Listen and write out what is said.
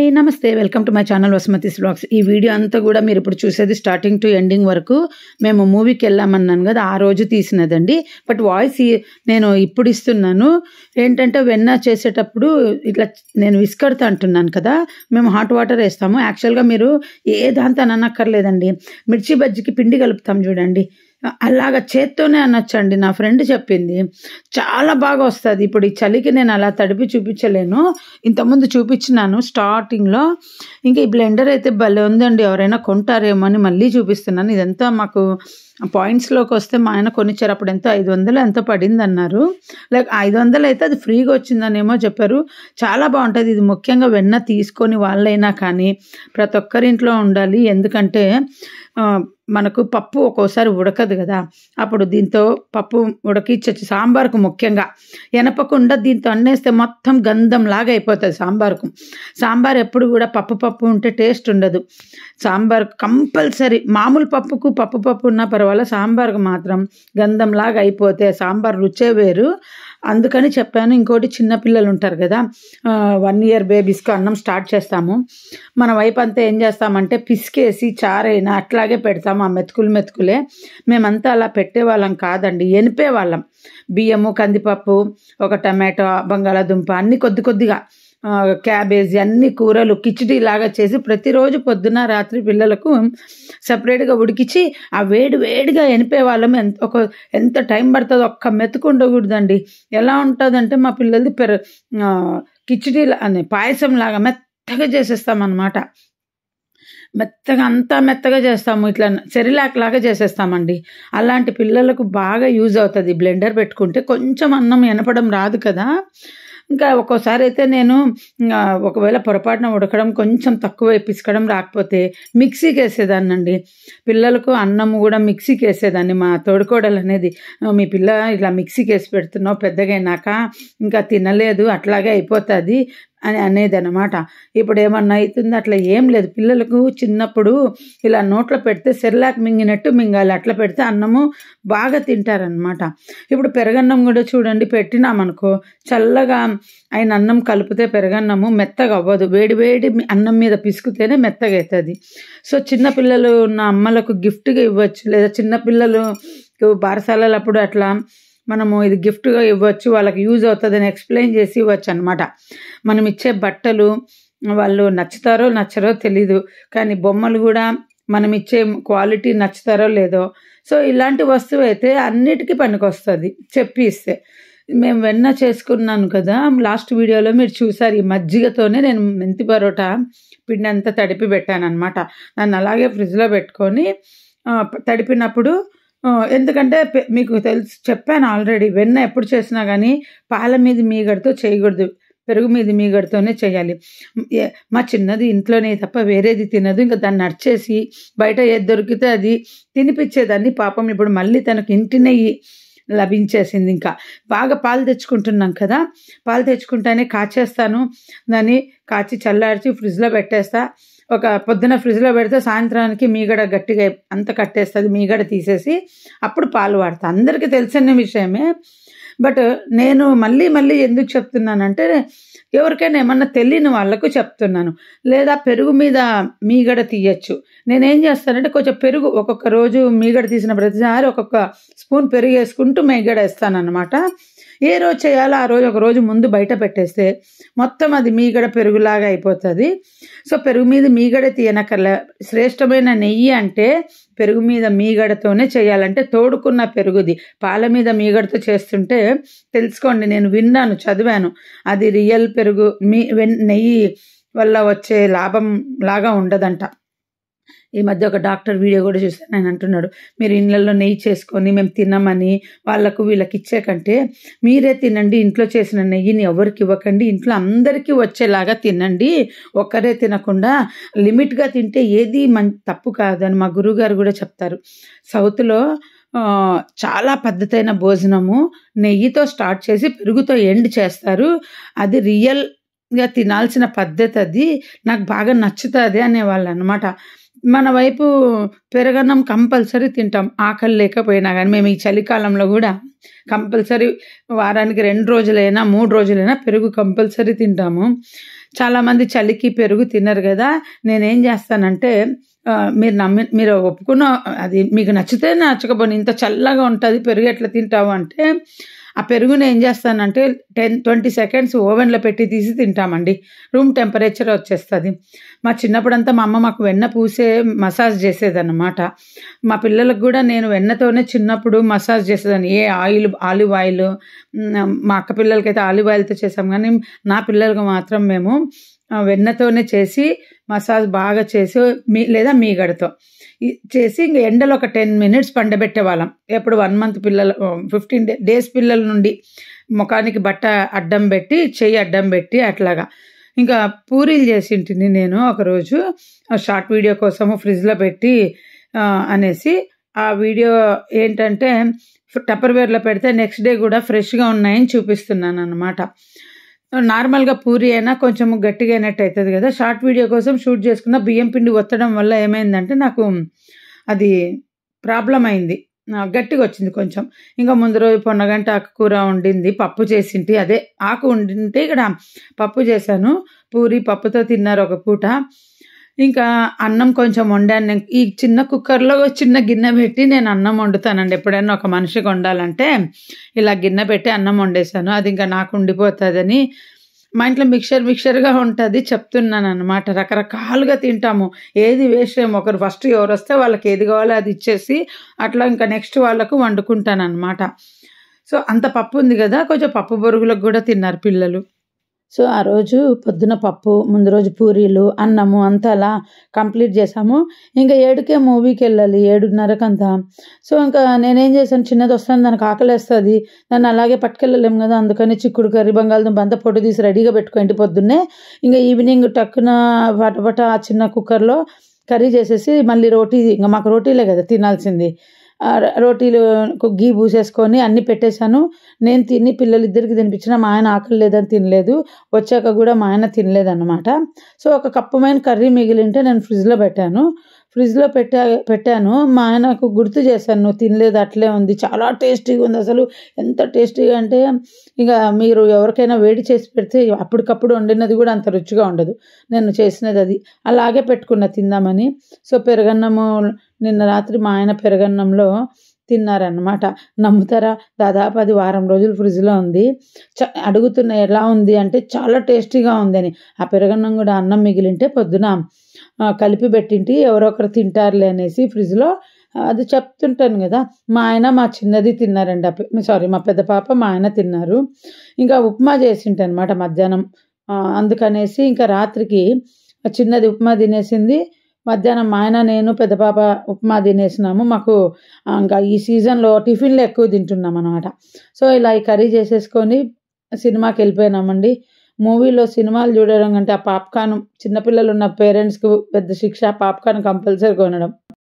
hi నమస్తే welcome to my channel Vasumathi's blogs ఈ video అంతా కూడా మీరు ఇప్పుడు చూసేది స్టార్టింగ్ టు ఎండింగ్ వరకు మేము మూవీకి వెళ్ళామన్నాను కదా ఆ రోజు తీసినదండి బట్ వాయిస్ ఈ- నేను ఇప్పుడు ఇస్తున్నాను ఏంటంటే వెన్న చేసేటప్పుడు ఇట్లా నేను విస్కడతా అంటున్నాను కదా మేము హాట్ వాటర్ వేస్తాము యాక్చువల్గా మీరు ఏ దాంతో అనక్కర్లేదండి మిర్చి బజ్జికి పిండి కలుపుతాం చూడండి అలాగ చేత్తోనే అనొచ్చండి నా ఫ్రెండ్ చెప్పింది చాలా బాగా వస్తుంది ఇప్పుడు ఈ చలికి నేను అలా తడిపి చూపించలేను ఇంతకుముందు చూపించినాను స్టార్టింగ్లో ఇంకా ఈ బ్లెండర్ అయితే భలే ఉందండి ఎవరైనా కొంటారేమో అని మళ్ళీ చూపిస్తున్నాను ఇదంతా మాకు పాయింట్స్లోకి వస్తే మా ఆయన కొనిచ్చారు అప్పుడు ఎంతో ఐదు వందలు ఎంతో పడింది అన్నారు లైక్ ఐదు వందలు అయితే అది ఫ్రీగా వచ్చిందనేమో చెప్పారు చాలా బాగుంటుంది ఇది ముఖ్యంగా వెన్న తీసుకొని వాళ్ళైనా కానీ ప్రతి ఒక్కరింట్లో ఉండాలి ఎందుకంటే ఆ, మనకు పప్పు ఒక్కోసారి ఉడకదు కదా అప్పుడు దీంతో పప్పు ఉడకిచ్చచ్చు సాంబార్కు ముఖ్యంగా ఎనపకుండా దీంతో అన్నేస్తే మొత్తం గంధం లాగా అయిపోతుంది సాంబార్కు సాంబార్ ఎప్పుడు కూడా పప్పు పప్పు ఉంటే టేస్ట్ ఉండదు సాంబార్ కంపల్సరీ మామూలు పప్పుకు పప్పు పప్పు ఉన్నా పర్వాలేదు సాంబార్కు మాత్రం గంధం లాగా అయిపోతే సాంబార్ రుచే వేరు అందుకని చెప్పాను ఇంకోటి చిన్న పిల్లలు ఉంటారు కదా వన్ ఇయర్ బేబీస్కి అన్నం స్టార్ట్ చేస్తాము మన వైపు అంతా ఏం చేస్తామంటే పిసికేసి చారైనా అట్లాగే పెడతాము ఆ మెతుకులు మెతుకులే మేమంతా అలా పెట్టేవాళ్ళం కాదండి ఎనిపే వాళ్ళం బియ్యము కందిపప్పు ఒక టమాటో బంగాళాదుంప అన్ని కొద్ది కొద్దిగా ఆ, క్యాబేజీ అన్ని కూరలు కిచిడి లాగా చేసి ప్రతిరోజు పొద్దున రాత్రి పిల్లలకు సపరేట్గా ఉడికించి ఆ వేడి వేడిగా ఎనిపే వాళ్ళం ఎంత ఒక ఎంత టైం పడుతుందో ఒక్క మెతుకు ఉండకూడదండి ఎలా ఉంటుందంటే మా పిల్లలది పెర ఆ, కిచిడి లా- అనే పాయసం లాగా మెత్తగా చేసేస్తామన్నమాట మెత్తగా అంతా మెత్తగా చేస్తాము ఇట్లా చెరిలాక్ లాగా చేసేస్తామండి అలాంటి పిల్లలకు బాగా యూజ్ అవుతుంది బ్లెండర్ పెట్టుకుంటే కొంచెం అన్నం ఎనపడం రాదు కదా ఇంకా ఒక్కోసారి అయితే నేను ఆ, ఒకవేళ పొరపాటున ఉడకడం కొంచెం తక్కువ పిసకడం రాకపోతే మిక్సీకి వేసేదాన్నండి పిల్లలకు అన్నము కూడా మిక్సీకి వేసేదాన్ని మా తోడుకోడలు అనేది "ఆ, మీ పిల్ల ఇలా మిక్సీకి వేసి పెడుతున్నావు పెద్దగా అయినాక ఇంకా తినలేదు అట్లాగే అయిపోతుంది అని అనేది అనమాట ఇప్పుడు ఏమన్నా అవుతుంది అట్లా ఏం లేదు పిల్లలకు చిన్నప్పుడు ఇలా నోట్లో పెడితే సెర్లాక్ మింగినట్టు మింగాలి అట్లా పెడితే అన్నము బాగా తింటారనమాట ఇప్పుడు పెరగన్నం కూడా చూడండి పెట్టినామనుకో చల్లగా ఆయన అన్నం కలిపితే పెరగన్నము మెత్తగా అవ్వదు వేడి వేడి మీ- అన్నం మీద పిసుకుతేనే మెత్తగా అవుతుంది సో చిన్న పిల్లలు ఉన్న అమ్మలకు గిఫ్ట్గా ఇవ్వచ్చు లేదా చిన్న పిల్లలు బారసాలలు అప్పుడు అట్లా మనము ఇది గిఫ్ట్గా ఇవ్వచ్చు వాళ్ళకి యూజ్ అవుతుందని ఎక్స్ప్లెయిన్ చేసి ఇవ్వచ్చు అనమాట మనం ఇచ్చే బట్టలు వాళ్ళు నచ్చుతారో నచ్చరో తెలీదు కానీ బొమ్మలు కూడా మనం ఇచ్చే క్వాలిటీ నచ్చుతారో లేదో సో ఇలాంటి వస్తువు అయితే అన్నిటికీ పనికొస్తుంది చెప్పి ఇస్తే మేము వెన్న చేసుకున్నాను కదా లాస్ట్ వీడియోలో మీరు చూసారు ఈ మజ్జిగతోనే నేను మెంతి పరోటా పిండి అంతా తడిపి పెట్టాను అనమాట దాన్ని అలాగే ఫ్రిడ్జ్లో పెట్టుకొని ఆ, తడిపినప్పుడు ఆ, ఎందుకంటే పె- మీకు తెలుసు చెప్పాను ఆల్రెడీ వెన్న ఎప్పుడు చేసినా కానీ పాల మీద మీగడతో చేయకూడదు పెరుగు మీద మీగడతోనే చేయాలి ఏ- మా చిన్నది ఇంట్లోనే తప్ప వేరేది తినదు ఇంకా దాన్ని నడిచేసి బయట ఏది దొరికితే అది తినిపించేదాన్ని పాపం ఇప్పుడు మళ్ళీ తనకు ఇంటి నెయ్యి లభించేసింది ఇంకా బాగా పాలు తెచ్చుకుంటున్నాం కదా పాలు తెచ్చుకుంటానే కాచేస్తాను దాన్ని కాచి చల్లార్చి ఫ్రిడ్జ్లో పెట్టేస్తా ఒక పొద్దున ఫ్రిడ్జ్లో పెడితే సాయంత్రానికి మీగడ గట్టిగా అంత కట్టేస్తుంది మీగడ తీసేసి అప్పుడు పాలు వాడతా అందరికీ తెలిసిన విషయమే బట్ నేను మళ్ళీ మళ్ళీ ఎందుకు చెప్తున్నానంటే ఎవరికైనా ఏమన్నా తెలియని వాళ్ళకు చెప్తున్నాను లేదా పెరుగు మీద మీగడ తీయచ్చు నేనేం చేస్తానంటే కొంచెం పెరుగు ఒక్కొక్క రోజు మీగడ తీసిన ప్రతిసారి ఒక్కొక్క స్పూన్ పెరుగు వేసుకుంటూ మీగడ వేస్తానన్నమాట ఏ రోజు చేయాలో ఆ రోజు ఒక రోజు ముందు బయట పెట్టేస్తే మొత్తం అది మీగడ పెరుగులాగా అయిపోతుంది సో పెరుగు మీద మీగడ తీయనక్కర్లే శ్రేష్టమైన నెయ్యి అంటే పెరుగు మీద మీగడతోనే చేయాలంటే తోడుకున్న పెరుగుది పాల మీద మీగడతో చేస్తుంటే తెలుసుకోండి నేను విన్నాను చదివాను అది రియల్ పెరుగు మీ వెన్- నెయ్యి వల్ల వచ్చే లాభం లాగా ఉండదంట ఈ మధ్య ఒక డాక్టర్ వీడియో కూడా చూసాను ఆయన అంటున్నాడు మీరు ఇళ్ళల్లో నెయ్యి చేసుకొని మేము తినమని వాళ్ళకు వీళ్ళకి ఇచ్చే కంటే మీరే తినండి ఇంట్లో చేసిన నెయ్యిని ఎవరికి ఇవ్వకండి ఇంట్లో అందరికీ వచ్చేలాగా తినండి ఒక్కరే తినకుండా లిమిట్గా తింటే ఏది మం తప్పు కాదని మా గురువుగారు కూడా చెప్తారు సౌత్లో ఆ, చాలా పద్ధతైన భోజనము నెయ్యితో స్టార్ట్ చేసి పెరుగుతో ఎండ్ చేస్తారు అది రియల్గా తినాల్సిన పద్ధతి అది నాకు బాగా నచ్చుతుంది అనేవాళ్ళు అనమాట మన వైపు పెరగన్నం కంపల్సరీ తింటాం ఆకలి లేకపోయినా కానీ మేము ఈ చలికాలంలో కూడా కంపల్సరీ వారానికి రెండు రోజులైనా మూడు రోజులైనా పెరుగు కంపల్సరీ తింటాము చాలామంది చలికి పెరుగు తినరు కదా నేనేం చేస్తానంటే ఆ, మీరు నమ్మి మీరు ఒప్పుకున్న అది మీకు నచ్చితే నచ్చకపోని ఇంత చల్లగా ఉంటుంది పెరుగు ఎట్లా తింటావు అంటే ఆ పెరుగుని ఏం చేస్తానంటే టెన్ ట్వంటీ సెకండ్స్ ఓవెన్లో పెట్టి తీసి తింటామండి రూమ్ టెంపరేచర్ వచ్చేస్తుంది మా చిన్నప్పుడంతా మా అమ్మ మాకు వెన్న పూసే మసాజ్ చేసేదన్నమాట మా పిల్లలకు కూడా నేను వెన్నతోనే చిన్నప్పుడు మసాజ్ చేసేదాన్ని ఏ ఆయిల్ ఆలివ్ ఆయిల్ మ్, మా అక్క పిల్లలకైతే ఆలివ్ ఆయిల్తో చేసాం కానీ నా పిల్లలకు మాత్రం మేము ఆ, వెన్నతోనే చేసి మసాజ్ బాగా చేసి మీ లేదా మీగడతో ఈ- చేసి ఇంక ఎండలో ఒక టెన్ మినిట్స్ పండబెట్టే వాళ్ళం ఎప్పుడు వన్ మంత్ పిల్లలు ఫిఫ్టీన్ డేస్ పిల్లల నుండి ముఖానికి బట్ట అడ్డం పెట్టి చెయ్యి అడ్డం పెట్టి అట్లాగా ఇంకా పూరీలు చేసింటిని నేను ఒకరోజు ఆ షార్ట్ వీడియో కోసము ఫ్రిడ్జ్లో పెట్టి ఆ, అనేసి ఆ వీడియో ఏంటంటే టప్పర్వేర్లో పెడితే నెక్స్ట్ డే కూడా ఫ్రెష్గా ఉన్నాయని చూపిస్తున్నాను అనమాట నార్మల్గా పూరి అయినా కొంచెం గట్టిగా అయినట్టు అవుతుంది కదా షార్ట్ వీడియో కోసం షూట్ చేసుకున్న బియ్యం పిండి ఒత్తడం వల్ల ఏమైందంటే నాకు అది ప్రాబ్లం అయింది ఆ, గట్టిగా వచ్చింది కొంచెం ఇంకా ముందు రోజు పొన్నగంట ఆకుకూర వండింది పప్పు చేసింటి అదే ఆకు వండింటే ఇక్కడ పప్పు చేశాను పూరి పప్పుతో తిన్నారు ఒక పూట ఇంకా అన్నం కొంచెం వండాను నేను ఈ చిన్న కుక్కర్లో చిన్న గిన్నె పెట్టి నేను అన్నం వండుతానండి ఎప్పుడైనా ఒక మనిషికి వండాలంటే ఇలా గిన్నె పెట్టి అన్నం వండేసాను అది ఇంకా నాకు ఉండిపోతుందని మా ఇంట్లో మిక్చర్ మిక్చర్గా ఉంటుంది చెప్తున్నాను అనమాట రకరకాలుగా తింటాము ఏది వేస్ట్ చేయము ఒకరు ఫస్ట్ ఎవరు వస్తే వాళ్ళకి ఏది కావాలో అది ఇచ్చేసి అట్లా ఇంకా నెక్స్ట్ వాళ్ళకు వండుకుంటాను అనమాట సో అంత పప్పు ఉంది కదా కొంచెం పప్పు బొరుగులకు కూడా తిన్నారు పిల్లలు సో ఆ రోజు పొద్దున పప్పు ముందు రోజు పూరీలు అన్నము అంతా అలా కంప్లీట్ చేసాము ఇంకా ఏడుకే మూవీకి వెళ్ళాలి ఏడున్నరకు అంతా సో ఇంకా నేనేం చేశాను చిన్నది వస్తాను దానికి ఆకలేస్తుంది దాన్ని అలాగే పట్టుకెళ్ళలేము కదా అందుకని చిక్కుడు కర్రీ బంగాళదుంప అంతా పొట్టు తీసి రెడీగా పెట్టుకోండి పొద్దున్నే ఇంకా ఈవినింగ్ టక్కున పటపట ఆ చిన్న కుక్కర్లో కర్రీ చేసేసి మళ్ళీ రోటీ ఇంకా మాకు రోటీలే కదా తినాల్సింది ఆ ర- రోటీలు గీ పూసేసుకొని అన్నీ పెట్టేశాను నేను తిని పిల్లలిద్దరికి తినిపించిన మా ఆయన ఆకలి లేదని తినలేదు వచ్చాక కూడా మా ఆయన తినలేదన్నమాట సో ఒక కప్పమైన కర్రీ మిగిలింటే నేను ఫ్రిడ్జ్లో పెట్టాను ఫ్రిడ్జ్లో పెట్టా పెట్టాను మా ఆయనకు గుర్తు చేశాను నువ్వు తినలేదు అట్లే ఉంది చాలా టేస్టీగా ఉంది అసలు ఎంత టేస్టీగా అంటే ఇక మీరు ఎవరికైనా వేడి చేసి పెడితే అప్పటికప్పుడు వండినది కూడా అంత రుచిగా ఉండదు నేను చేసినది అది అలాగే పెట్టుకున్న తిందామని సో పెరగన్నము నిన్న రాత్రి మా ఆయన పెరగన్నంలో తిన్నారనమాట నమ్ముతారా దాదాపు అది వారం రోజులు ఫ్రిడ్జ్లో ఉంది చ అడుగుతున్న ఎలా ఉంది అంటే చాలా టేస్టీగా ఉందని ఆ పెరగన్నం కూడా అన్నం మిగిలింటే పొద్దున ఆ, కలిపి పెట్టింటి ఎవరో ఒకరు తింటారులే అనేసి ఫ్రిడ్జ్లో అది చెప్తుంటాను కదా మా ఆయన మా చిన్నది తిన్నారండి సారీ మా పెద్ద పాప మా ఆయన తిన్నారు ఇంకా ఉప్మా చేసింటి అనమాట మధ్యాహ్నం ఆ, అందుకనేసి ఇంకా రాత్రికి ఆ చిన్నది ఉప్మా తినేసింది మధ్యాహ్నం మా ఆయన నేను పెద్ద పాప ఉప్మా తినేసినాము మాకు ఆ, ఇంకా ఈ సీజన్లో టిఫిన్లు ఎక్కువ తింటున్నాం అనమాట సో ఇలా ఈ కర్రీ చేసేసుకొని సినిమాకి వెళ్ళిపోయినామండి మూవీలో సినిమాలు చూడడం కంటే ఆ పాప్కార్న్ చిన్నపిల్లలు ఉన్న పేరెంట్స్కి పెద్ద శిక్ష పాప్కార్న్ కంపల్సరీ కొనడం